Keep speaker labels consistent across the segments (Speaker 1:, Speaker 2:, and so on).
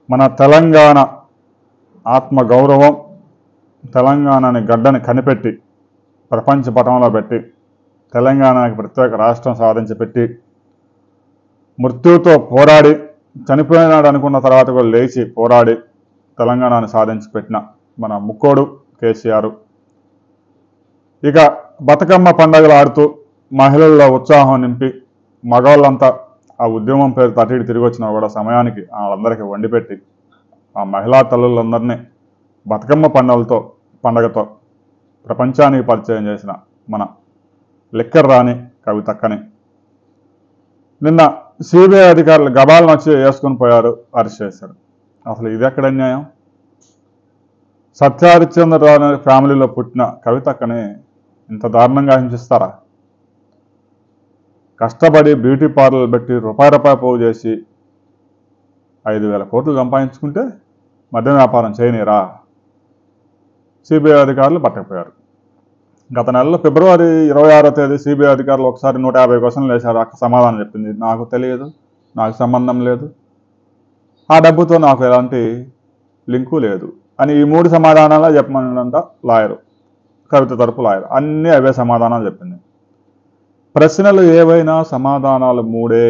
Speaker 1: మన తెలంగాణ ఆత్మ గౌరవం తెలంగాణని గడ్డని కనిపెట్టి ప్రపంచ పటంలో పెట్టి తెలంగాణకి ప్రత్యేక రాష్ట్రం సాధించి పెట్టి మృత్యుతో పోరాడి చనిపోయినాడు అనుకున్న తర్వాత కూడా లేచి పోరాడి తెలంగాణను సాధించి పెట్టిన మన ముక్కోడు కేసీఆర్ ఇక బతుకమ్మ పండగలు ఆడుతూ మహిళల్లో ఉత్సాహం నింపి మగవాళ్ళంతా ఆ ఉద్యమం పేరు అటు ఇటు తిరిగి వచ్చినా కూడా సమయానికి వాళ్ళందరికీ వండిపెట్టి ఆ మహిళా తల్లులందరినీ బతుకమ్మ పండుగలతో పండగతో ప్రపంచానికి పరిచయం చేసిన మన లిక్కర్ రాణి కవితక్కని నిన్న సిబిఐ అధికారులు గబాలను వచ్చి వేసుకొని పోయారు అరెస్ట్ చేశారు అసలు ఇది ఎక్కడ అన్యాయం సత్యహరిశ్చంద్రరావు అనే ఫ్యామిలీలో పుట్టిన కవితక్కని ఇంత దారుణంగా హింసిస్తారా కష్టపడి బ్యూటీ పార్లర్ పెట్టి రూపాయి రూపాయి పోగు చేసి ఐదు వేల కోట్లు సంపాదించుకుంటే మద్యం వ్యాపారం చేయనీరా సిబిఐ అధికారులు పట్టకపోయారు గత నెలలో ఫిబ్రవరి ఇరవై ఆరో తేదీ సిబిఐ అధికారులు ఒకసారి నూట యాభై క్వశ్చన్లు వేశారు అక్క సమాధానం చెప్పింది నాకు తెలియదు నాకు సంబంధం లేదు ఆ డబ్బుతో నాకు ఎలాంటి లింకు లేదు అని ఈ మూడు సమాధానాలు చెప్పమనంట లాయరు కవిత తరపు లాయర్ అన్నీ అవే సమాధానాలు చెప్పింది ప్రశ్నలు ఏవైనా సమాధానాలు మూడే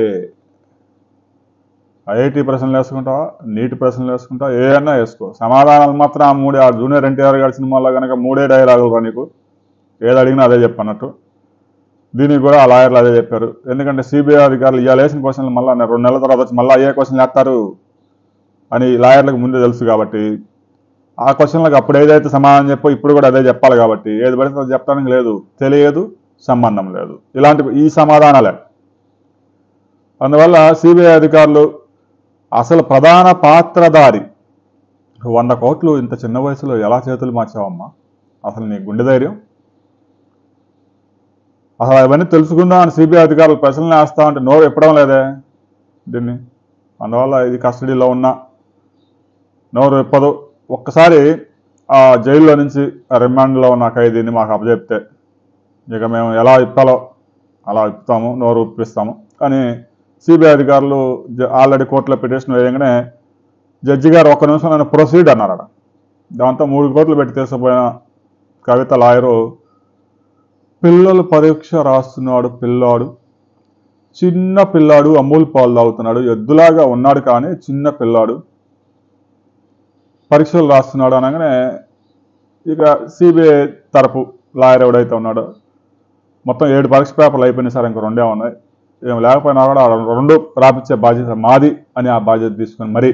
Speaker 1: ఐఐటి ప్రశ్నలు వేసుకుంటావా నీటి ప్రశ్నలు వేసుకుంటావా ఏదన్నా వేసుకో సమాధానాలు మాత్రం ఆ మూడే ఆ జూనియర్ ఎన్టీఆర్ గారి సినిమాలో కనుక మూడే డైలాగులు రా నీకు ఏది అడిగినా అదే చెప్పన్నట్టు దీనికి కూడా ఆ లాయర్లు అదే చెప్పారు ఎందుకంటే సిబిఐ అధికారులు ఇవాళ వేసిన క్వశ్చన్లు మళ్ళీ రెండు నెలల తర్వాత వచ్చి మళ్ళీ అయ్యే క్వశ్చన్లు వేస్తారు అని లాయర్లకు ముందే తెలుసు కాబట్టి ఆ క్వశ్చన్లకు అప్పుడు ఏదైతే సమాధానం చెప్పో ఇప్పుడు కూడా అదే చెప్పాలి కాబట్టి ఏది పడితే అది చెప్పడానికి లేదు తెలియదు సంబంధం లేదు ఇలాంటి ఈ సమాధానాలే అందువల్ల సిబిఐ అధికారులు అసలు ప్రధాన పాత్రధారి వంద కోట్లు ఇంత చిన్న వయసులో ఎలా చేతులు మార్చావమ్మా అసలు నీ గుండె ధైర్యం అసలు అవన్నీ తెలుసుకుందాం అని సిబిఐ అధికారులు ప్రశ్నలు వేస్తా అంటే నోరు ఎప్పడం లేదే దీన్ని అందువల్ల ఇది కస్టడీలో ఉన్న నోరు ఎప్పదు ఒక్కసారి ఆ జైల్లో నుంచి రిమాండ్లో ఉన్న ఖైదీని మాకు అప్పచెప్తే ఇక మేము ఎలా ఇప్పాలో అలా ఇప్పుతాము నోరు ఇప్పిస్తాము అని సిబిఐ అధికారులు జ- ఆల్రెడీ కోర్టులో పిటిషన్ వేయగానే జడ్జి గారు ఒక్క నిమిషం నన్ను ప్రొసీడ్ అన్నారట దాంతో మూడు కోట్లు పెట్టి తీసుకుపోయిన కవిత లాయరు పిల్లలు పరీక్ష రాస్తున్నాడు పిల్లాడు చిన్న పిల్లాడు అమూల్ పాలు తాగుతున్నాడు ఎద్దులాగా ఉన్నాడు కానీ చిన్న పిల్లాడు పరీక్షలు రాస్తున్నాడు అనగానే ఇక సిబిఐ తరపు లాయర్ ఎవడైతే ఉన్నాడో మొత్తం ఏడు పరీక్ష పేపర్లు అయిపోయినాయి సార్ ఇంక రెండే ఉన్నాయి ఏం లేకపోయినా కూడా ఆ రెండు రాపిచ్చే బాధ్యత మాది అని ఆ బాధ్యత తీసుకొని మరీ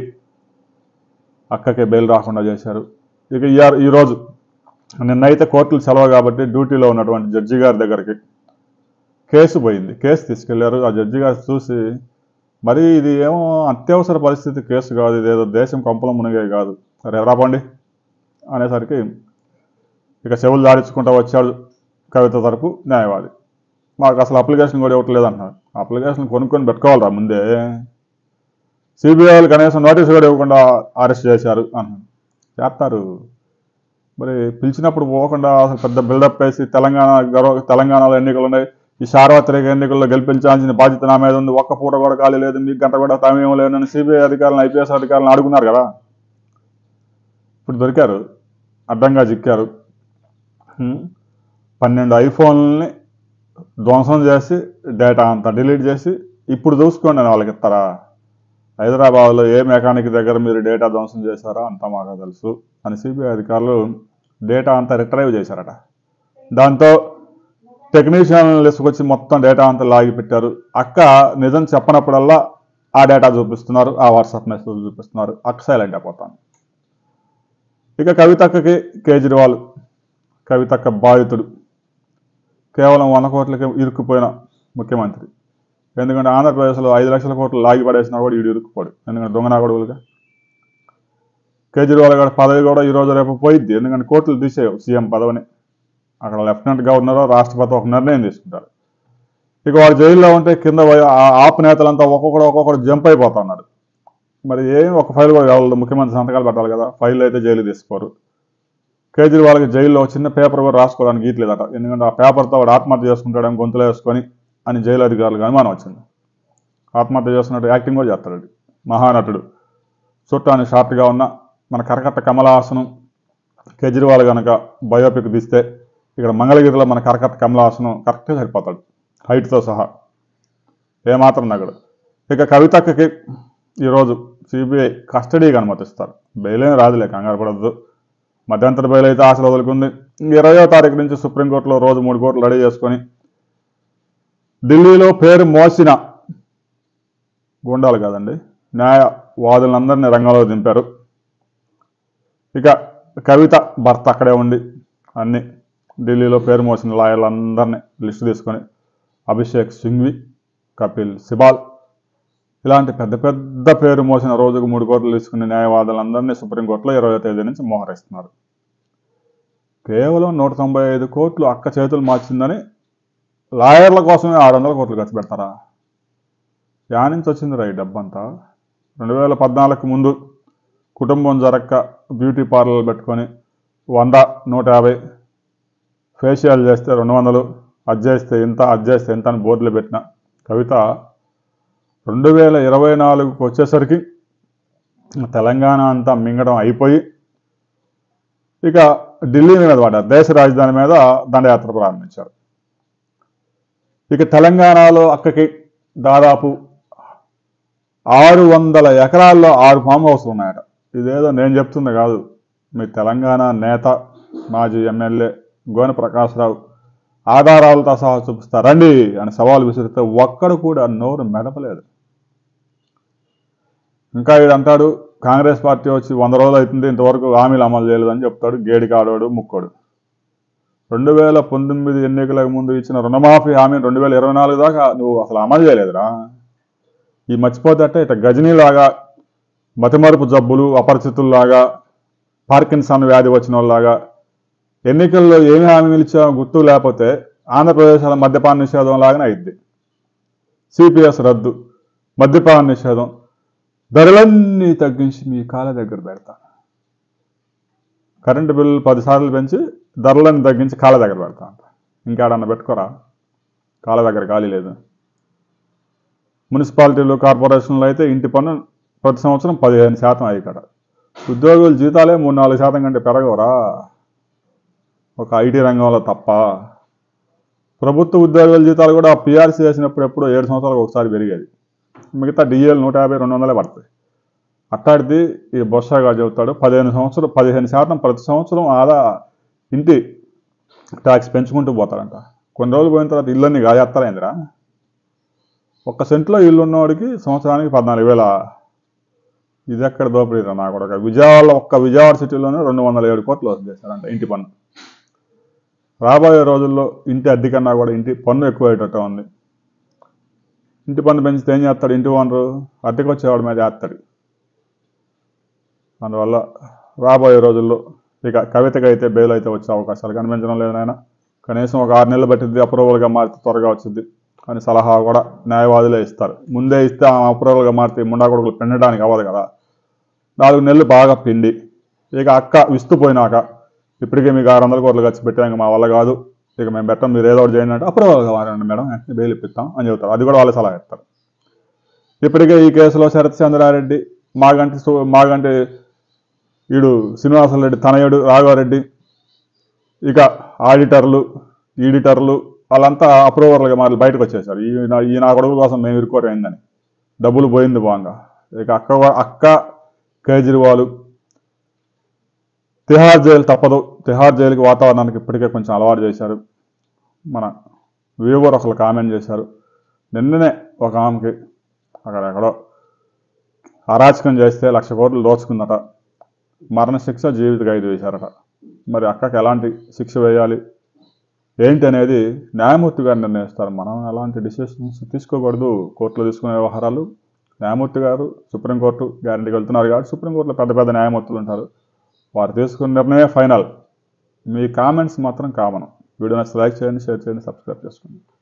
Speaker 1: అక్కకి బెయిల్ రాకుండా చేశారు ఇక ఇయర్ ఈరోజు నిన్నైతే కోర్టులు సెలవు కాబట్టి డ్యూటీలో ఉన్నటువంటి జడ్జి గారి దగ్గరికి కేసు పోయింది కేసు తీసుకెళ్లారు ఆ జడ్జి గారు చూసి మరి ఇది ఏమో అత్యవసర పరిస్థితి కేసు కాదు ఇదేదో దేశం కొంపల మునిగే కాదు సరే రాపండి అనేసరికి ఇక చెవులు దాడించుకుంటూ వచ్చాడు కవిత తరపు న్యాయవాది మాకు అసలు అప్లికేషన్ కూడా ఇవ్వట్లేదు అంటున్నారు అప్లికేషన్ కొనుక్కొని పెట్టుకోవాలరా ముందే సిబిఐలు కనీసం నోటీస్ కూడా ఇవ్వకుండా అరెస్ట్ చేశారు అంటున్నారు చేస్తారు మరి పిలిచినప్పుడు పోకుండా అసలు పెద్ద బిల్డప్ వేసి తెలంగాణ గర్వ తెలంగాణలో ఎన్నికలు ఉన్నాయి ఈ సార్వత్రిక ఎన్నికల్లో గెలిపించాల్సిన బాధ్యత నా మీద ఉంది ఒక్క పూట కూడా ఖాళీ లేదు మీకు గంట కూడా సమయం లేదని సిబిఐ అధికారులను ఐపీఎస్ అధికారులను అడుగున్నారు కదా ఇప్పుడు దొరికారు అడ్డంగా చిక్కారు హ్మ్. పన్నెండు ఐఫోన్లని ధ్వంసం చేసి డేటా అంతా డిలీట్ చేసి ఇప్పుడు చూసుకోండి అని వాళ్ళకి ఇస్తారా హైదరాబాద్లో ఏ మెకానిక్ దగ్గర మీరు డేటా ధ్వంసం చేశారో అంతా మాకు తెలుసు అని సిబిఐ అధికారులు డేటా అంతా రిట్రైవ్ చేశారట దాంతో టెక్నీషియన్ తీసుకొచ్చి మొత్తం డేటా అంతా లాగి పెట్టారు అక్క నిజం చెప్పనప్పుడల్లా ఆ డేటా చూపిస్తున్నారు ఆ వాట్సాప్ మెసేజ్ చూపిస్తున్నారు అక్క సైలెంట్ అయిపోతాను ఇక కవితక్కకి కేజ్రీవాల్ కవితక్క బాధితుడు కేవలం వంద కోట్లకి ఇరుక్కుపోయిన ముఖ్యమంత్రి ఎందుకంటే ఆంధ్రప్రదేశ్లో ఐదు లక్షల కోట్లు లాగి పడేసినా కూడా వీడు ఇరుక్కుపోడు ఎందుకంటే దొంగ నాగొడుగులుగా కేజ్రీవాల్ గారి పదవి కూడా ఈ రోజు రేపు పోయిద్ది ఎందుకంటే కోర్టులు తీసేయవు సీఎం పదవిని అక్కడ లెఫ్టినెంట్ గవర్నర్ రాష్ట్రపతి ఒక నిర్ణయం తీసుకుంటారు ఇక వాడు జైల్లో ఉంటే కింద పోయి ఆ ఆప్ నేతలంతా ఒక్కొక్కడు ఒక్కొక్కడు జంప్ అయిపోతున్నారు మరి ఏం ఒక ఫైల్ కూడా కావాలి ముఖ్యమంత్రి సంతకాలు పెట్టాలి కదా ఫైల్ అయితే జైలు తీసుకోరు కేజ్రీవాల్కి జైల్లో ఒక చిన్న పేపర్ కూడా రాసుకోవడానికి గీట్లేదట ఎందుకంటే ఆ పేపర్తో వాడు ఆత్మహత్య చేసుకుంటాడని గొంతులో వేసుకొని అని జైలు అధికారులకు అనుమానం వచ్చింది ఆత్మహత్య చేస్తున్నట్టు యాక్టింగ్ కూడా చేస్తాడు మహానటుడు చూడటానికి షార్ట్గా ఉన్న మన కరకట్ట కమలాసనం కేజ్రీవాల్ కనుక బయోపిక్ తీస్తే ఇక్కడ మంగళగిరిలో మన కరకట్ట కమలాసనం కరెక్ట్గా సరిపోతాడు హైట్తో సహా ఏమాత్రం నగడు ఇక కవితకి ఈరోజు సిబిఐ కస్టడీకి అనుమతిస్తారు బెయిల్ ఏం రాదులే కంగారు పడద్దు మధ్యంతర బెయిల్ అయితే ఆశలు వదులుకుంది ఇరవయో తారీఖు నుంచి సుప్రీంకోర్టులో రోజు మూడు కోట్లు రెడీ చేసుకొని ఢిల్లీలో పేరు మోసిన గుండాలు కాదండి న్యాయవాదులందరినీ రంగంలో దింపారు ఇక కవిత భర్త అక్కడే ఉండి అన్ని ఢిల్లీలో పేరు మోసిన లాయర్లందరినీ లిస్టు తీసుకొని అభిషేక్ సింఘ్వి కపిల్ సిబాల్ ఇలాంటి పెద్ద పెద్ద పేరు మోసిన రోజుకు మూడు కోట్లు తీసుకునే న్యాయవాదులందరినీ సుప్రీంకోర్టులో ఇరవై తేదీ నుంచి మోహరిస్తున్నారు కేవలం నూట తొంభై ఐదు కోట్లు అక్క చేతులు మార్చిందని లాయర్ల కోసమే ఆరు వందల కోట్లు ఖర్చు పెడతారా యా నుంచి వచ్చింది రా ఈ డబ్బంతా రెండు వేల పద్నాలుగుకు ముందు కుటుంబం జరక్క బ్యూటీ పార్లర్ పెట్టుకొని వంద నూట యాభై ఫేషియల్ చేస్తే రెండు వందలు అది చేస్తే ఇంత అది చేస్తే ఇంత అని బోర్డులు పెట్టిన కవిత రెండు వేల ఇరవై నాలుగుకి వచ్చేసరికి తెలంగాణ అంతా మింగడం అయిపోయి ఇక ఢిల్లీ మీద పడ్డారు దేశ రాజధాని మీద దండయాత్ర ప్రారంభించారు ఇక తెలంగాణలో అక్కకి దాదాపు ఆరు వందల ఎకరాల్లో ఆరు ఫామ్ హౌస్లు ఉన్నాయట ఇదేదో నేను చెప్తుంది కాదు మీ తెలంగాణ నేత మాజీ ఎమ్మెల్యే గోనె ప్రకాశ్రావు ఆధారాలతో సహా చూపిస్తారు రండి అని సవాల్ విసిరితే ఒక్కడు కూడా నోరు మెదపలేదు ఇంకా ఇది అంటాడు కాంగ్రెస్ పార్టీ వచ్చి వంద రోజులు అవుతుంది ఇంతవరకు హామీలు అమలు చేయలేదని చెప్తాడు గేడికి ఆడోడు ముక్కోడు రెండు వేల పంతొమ్మిది ఎన్నికలకు ముందు ఇచ్చిన రుణమాఫీ హామీ రెండు వేల ఇరవై నాలుగు దాకా నువ్వు అసలు అమలు చేయలేదురా ఈ మర్చిపోతే ఇట్లా గజనీలాగా మతిమరుపు జబ్బులు అపరిచితుల్లాగా పార్కిన్సన్ వ్యాధి వచ్చిన వాళ్ళలాగా ఎన్నికల్లో ఏమి హామీలు ఇచ్చామో గుర్తు లేకపోతే ఆంధ్రప్రదేశ్లో మద్యపాన నిషేధం లాగానే అయింది సిపిఎస్ రద్దు మద్యపాన నిషేధం ధరలన్నీ తగ్గించి మీ కాళ్ళ దగ్గర పెడతా కరెంటు బిల్లు పదిసార్లు పెంచి ధరలన్నీ తగ్గించి కాళ్ళ దగ్గర పెడతా అంట ఇంకాడన్నా పెట్టుకోరా కాళ్ళ దగ్గర ఖాళీ లేదు మున్సిపాలిటీలు కార్పొరేషన్లు అయితే ఇంటి పన్ను ప్రతి సంవత్సరం పదిహేను శాతం అయ్యి ఉద్యోగుల జీతాలే మూడు నాలుగు శాతం కంటే పెరగవరా ఒక ఐటీ రంగంలో తప్ప ప్రభుత్వ ఉద్యోగుల జీతాలు కూడా పిఆర్సీ చేసినప్పుడు ఎప్పుడో ఏడు సంవత్సరాలకు ఒకసారి పెరిగేది మిగతా డిఏలు నూట యాభై రెండు వందలే పడతాయి అట్టాడిది ఈ బొత్సగా చెబుతాడు పదిహేను సంవత్సరం పదిహేను శాతం ప్రతి సంవత్సరం ఆదా ఇంటి ట్యాక్స్ పెంచుకుంటూ పోతారంట కొన్ని రోజులు పోయిన తర్వాత ఇళ్ళన్నీ గాజేస్తారైందిరా ఒక్క సెంట్లో ఇల్లు ఉన్నవాడికి సంవత్సరానికి పద్నాలుగు వేల ఇది ఎక్కడ దోపిడీరా నా కూడా విజయవాడలో ఒక్క విజయవాడ సిటీలోనే రెండు వందల ఏడు కోట్లు వసూలు చేశారంట ఇంటి పన్ను రాబోయే రోజుల్లో ఇంటి అద్దె కన్నా కూడా ఇంటి పన్ను ఎక్కువ అయ్యేటట్టు ఉంది ఇంటి పన్ను పెంచితే ఏం చేస్తాడు ఇంటి ఓనరు అద్దెకి వచ్చేవాడి మీద వేస్తాడు అందువల్ల రాబోయే రోజుల్లో ఇక కవితకి అయితే బెయిల్ అయితే వచ్చే అవకాశాలు కనిపించడం లేదు నాయన కనీసం ఒక ఆరు నెలలు పట్టింది అప్రూవల్గా మారితే త్వరగా వచ్చింది అని సలహా కూడా న్యాయవాదులే ఇస్తారు ముందే ఇస్తే ఆ అప్రూవల్గా మారితే ముండా కొడుకులు పిండడానికి అవ్వదు కదా నాలుగు నెలలు బాగా పిండి ఇక అక్క విస్తుపోయినాక ఇప్పటికే మీకు ఆరు వందల కోట్లు ఖర్చు పెట్టాక మా వల్ల కాదు ఇక మేము పెట్టం మీరు ఏదో ఒకటి చేయండి అంటే అప్రూవల్గా మారండి మేడం వెంటనే బెయిల్ ఇప్పిస్తాం అని చెబుతారు అది కూడా వాళ్ళ సలహా ఇస్తారు ఇప్పటికే ఈ కేసులో శరత్ చంద్రారెడ్డి మాగంటి సు- మాగంటి వీడు శ్రీనివాసరెడ్డి తనయుడు రాఘవారెడ్డి ఇక ఆడిటర్లు ఈడిటర్లు వాళ్ళంతా అప్రూవర్లుగా మరి బయటకు వచ్చేసారు ఈ నా- ఈ నా కొడుకు కోసం మేము ఇరుకోరైందని డబ్బులు పోయింది బాగా ఇక అక్క వా- అక్క కేజ్రీవాల్ తిహార్ జైలు తప్పదు తిహార్ జైలుకి వాతావరణానికి ఇప్పటికే కొంచెం అలవాటు చేశారు మన వ్యూవర్ ఒకరు కామెంట్ చేశారు నిన్ననే ఒక ఆమెకి అక్కడ ఎక్కడో అరాచకం చేస్తే లక్ష కోట్లు దోచుకుందట మరణశిక్ష జీవిత ఖైదు వేశారట మరి అక్కకి ఎలాంటి శిక్ష వేయాలి ఏంటి అనేది న్యాయమూర్తి గారు నిర్ణయిస్తారు మనం ఎలాంటి డిసిషన్స్ తీసుకోకూడదు కోర్టులో తీసుకునే వ్యవహారాలు న్యాయమూర్తి గారు సుప్రీంకోర్టు గ్యారంటీకి వెళ్తున్నారు కాబట్టి సుప్రీంకోర్టులో పెద్ద పెద్ద న్యాయమూర్తులు ఉంటారు వారు తీసుకున్న నిర్ణయమే ఫైనల్ మీ కామెంట్స్ మాత్రం కామన్ వీడియో నచ్చితే లైక్ చేయండి షేర్ చేయండి సబ్స్క్రైబ్ చేసుకోండి